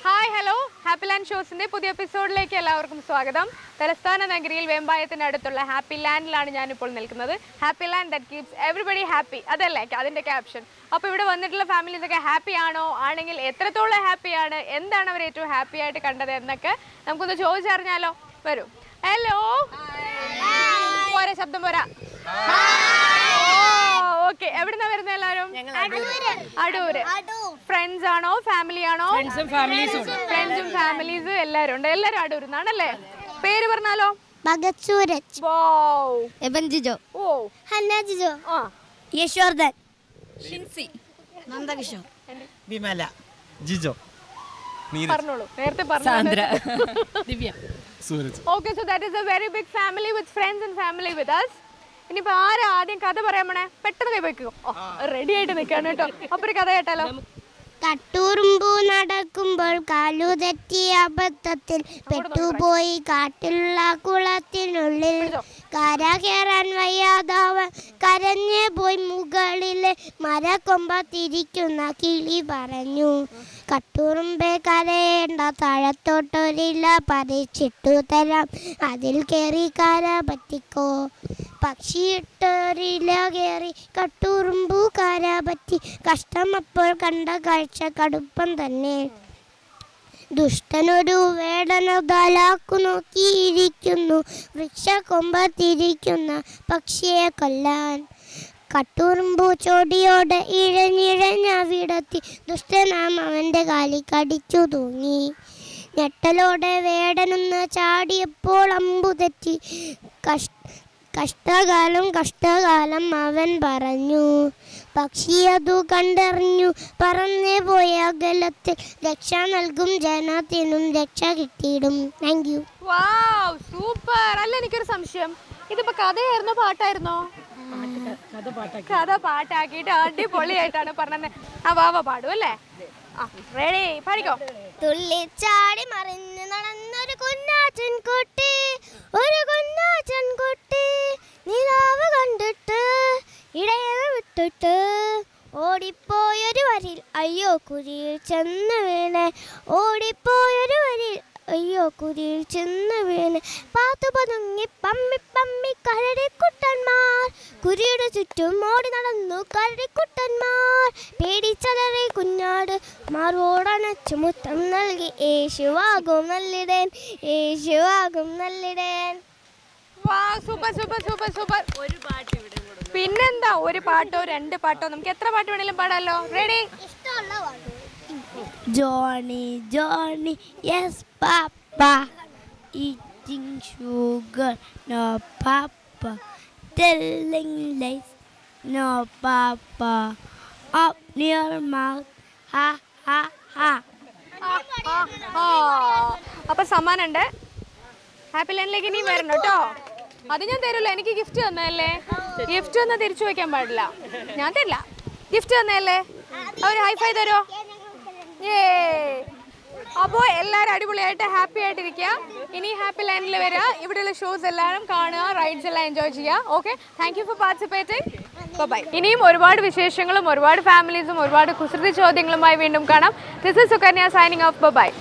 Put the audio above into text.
Hi hello happy land ഷോസിന്റെ പുതിയ എപ്പിസോഡിലേക്ക് എല്ലാവർക്കും സ്വാഗതം തലസ്ഥാന നഗരിയിൽ വെമ്പായത്തിന് അടുത്തുള്ള ഹാപ്പി ലാൻഡിലാണ് ഞാനിപ്പോൾ നിൽക്കുന്നത് happy land that keeps everybody happy അതല്ലേ അതിന്റെ ക്യാപ്ഷൻ അപ്പോൾ ഇവിടെ വന്നിട്ടുള്ള ഫാമിലീസ് ഒക്കെ ഹാപ്പി ആണോ ആണെങ്കിൽ എത്രത്തോളം ഹാപ്പിയാണ് എന്താണ് അവർ ഏറ്റവും ഹാപ്പി ആയിട്ട് കണ്ടത് എന്നൊക്കെ നമുക്കൊന്ന് ചോദിച്ചറിഞ്ഞാലോ വരൂ ഹലോ പോരാ ശബ്ദം പോരാ ഓക്കെ എവിടുന്നാ വരുന്നത് എല്ലാരും അടൂര് ഫ്രണ്ട്സ് ആണോ ഫാമിലി ആണോ ഫ്രണ്ട്സും ഫാമിലീസും എല്ലാരും ഉണ്ട് എല്ലാരും അടൂരുന്നാണല്ലേ പേര് പറഞ്ഞാലോ ഭഗത് സൂരജ് വൗ. എബൻ ജിജോ ഓ ഹന്ന ജിജോ ആ യശോർദൻ നന്ദകിഷോർ വിമല ജിജോ പറഞ്ഞോളൂ നേരത്തെ പറഞ്ഞു Divya Sooraj okay so that is a very big family with friends and family with us ഇനിയിപ്പോ ആരാ ആദ്യം കഥ പറയാൻ പോണേ പെട്ടെന്ന് കൈ വെക്കോ റെഡി ആയിട്ട് നിൽക്കാണ് കേട്ടോ അപ്പൊ ഒരു കഥ കേട്ടാലോ കട്ടൂറുമ്പൂ നടക്കുമ്പോൾ കാലു തെറ്റിയ അബദ്ധത്തിൽ പെട്ടുപോയി കാട്ടിലുള്ള കുളത്തിനുള്ളിൽ കര കയറാൻ വയ്യാതാവൻ കരഞ്ഞു പോയി മുകളിലെ മരക്കൊമ്പത്തിരിക്കുന്ന കിളി പറഞ്ഞു കട്ടൂറുമ്പേ കരയേണ്ട താഴത്തോട്ടൊരില്ല പറിച്ചിട്ടു തരാം അതിൽ കയറി കര പറ്റിക്കോ പക്ഷിയിട്ടൊരില കയറി കട്ടൂറുമ്പൂ കര പറ്റി കഷ്ടം അപ്പോൾ കണ്ട കാഴ്ച കടുപ്പം തന്നെ ദുഷ്ടനൊരു വേടനതാലാക്കു നോക്കിയിരിക്കുന്നു വൃക്ഷക്കൊമ്പത്തിരിക്കുന്ന പക്ഷിയെ കൊല്ലാൻ കട്ടൂറുമ്പൂ ചോടിയോടെ ഇഴഞ്ഞിഴഞ്ഞവിടത്തി ദുഷ്ടനാം അവൻ്റെ കാലി കടിച്ചു തൂങ്ങി ഞെട്ടലോടെ വേടനൊന്ന് ചാടിയപ്പോൾ അമ്പു തെറ്റി കഷ് കഷ്ടകാലം കഷ്ടകാലം അവൻ പറഞ്ഞു പക്ഷി അതു കണ്ടറിഞ്ഞു പറന്നേ പോയ അകലത്തിൽ രക്ഷ നൽകും ജനത്തിനും രക്ഷ കിട്ടിയിടും താങ്ക് യു വാവ് സൂപ്പർ അല്ല എനിക്കൊരു സംശയം ഇതിപ്പോ കഥയായിരുന്നോ പാട്ടായിരുന്നോ കഥ പാട്ടാക്കിയിട്ട് അടിപൊളിയായിട്ടാണ് പറഞ്ഞത് ആ വാവ പാടും അല്ലേ ആ റെഡി പാടിക്കോ തുള്ളിച്ചാടി മറിഞ്ഞു നടന്നൊരു കുഞ്ഞാച്ചൻ കുട്ടി ഒരു കുഞ്ഞാച്ചൻ കുട്ടി നിലാവ് കണ്ടിട്ട് ഇടയനെ വിട്ടിട്ട് ഓടിപ്പോയൊരു വരിൽ അയ്യോ കുരിയിൽ ചെന്ന് വീണ് ഓടിപ്പോയൊരു വരിൽ അയ്യോ കുരിയിൽ ചെന്ന് വീണ് പാത്തു പതുങ്ങി പമ്മി പമ്മി കരടിക്കുട്ടന്മാർ കുരിയുടെ ചുറ്റും ഓടി നടന്നു കരടിക്കുട്ടന്മാർ പേടിച്ചലറി കുഞ്ഞാട് മാർവോടണച്ചു മുത്തം നൽകി യേശുവാകും നല്ലിടേൻ യേശുവാകും നല്ലിടേൻ വാ സൂപ്പർ സൂപ്പർ സൂപ്പർ സൂപ്പർ പിന്നെന്താ ഒരു പാട്ടോ രണ്ട് പാട്ടോ നമുക്ക് എത്ര പാട്ട് വേണേലും പാടാലോ ready Johnny Johnny yes papa eating sugar no papa telling lies no papa up near mouth ha ha ha ആ അപ്പൊ സമ്മാനുണ്ട് ഹാപ്പി ലൈനിലേക്ക് ഇനിയും വരണം കേട്ടോ അത് ഞാൻ തരില്ല എനിക്ക് ഗിഫ്റ്റ് തന്നതല്ലേ ഗിഫ്റ്റ് ഒന്നും തിരിച്ചു വെക്കാൻ പാടില്ല ഞാൻ തരില്ല ഗിഫ്റ്റ് തന്നതല്ലേ ഒരു ഹൈഫൈ തരോ ഏ അപ്പോൾ എല്ലാവരും അടിപൊളിയായിട്ട് ഹാപ്പി ആയിട്ടിരിക്കുക ഇനി ഹാപ്പി ലൈനിൽ വരിക ഇവിടെയുള്ള ഷോസ് എല്ലാവരും കാണുക റൈഡ്സ് എല്ലാം എൻജോയ് ചെയ്യുക okay thank you for participating bye ഇനിയും ഒരുപാട് വിശേഷങ്ങളും ഒരുപാട് ഫാമിലീസും ഒരുപാട് കുസൃതി ചോദ്യങ്ങളുമായി വീണ്ടും കാണാം this is Sukanya signing off by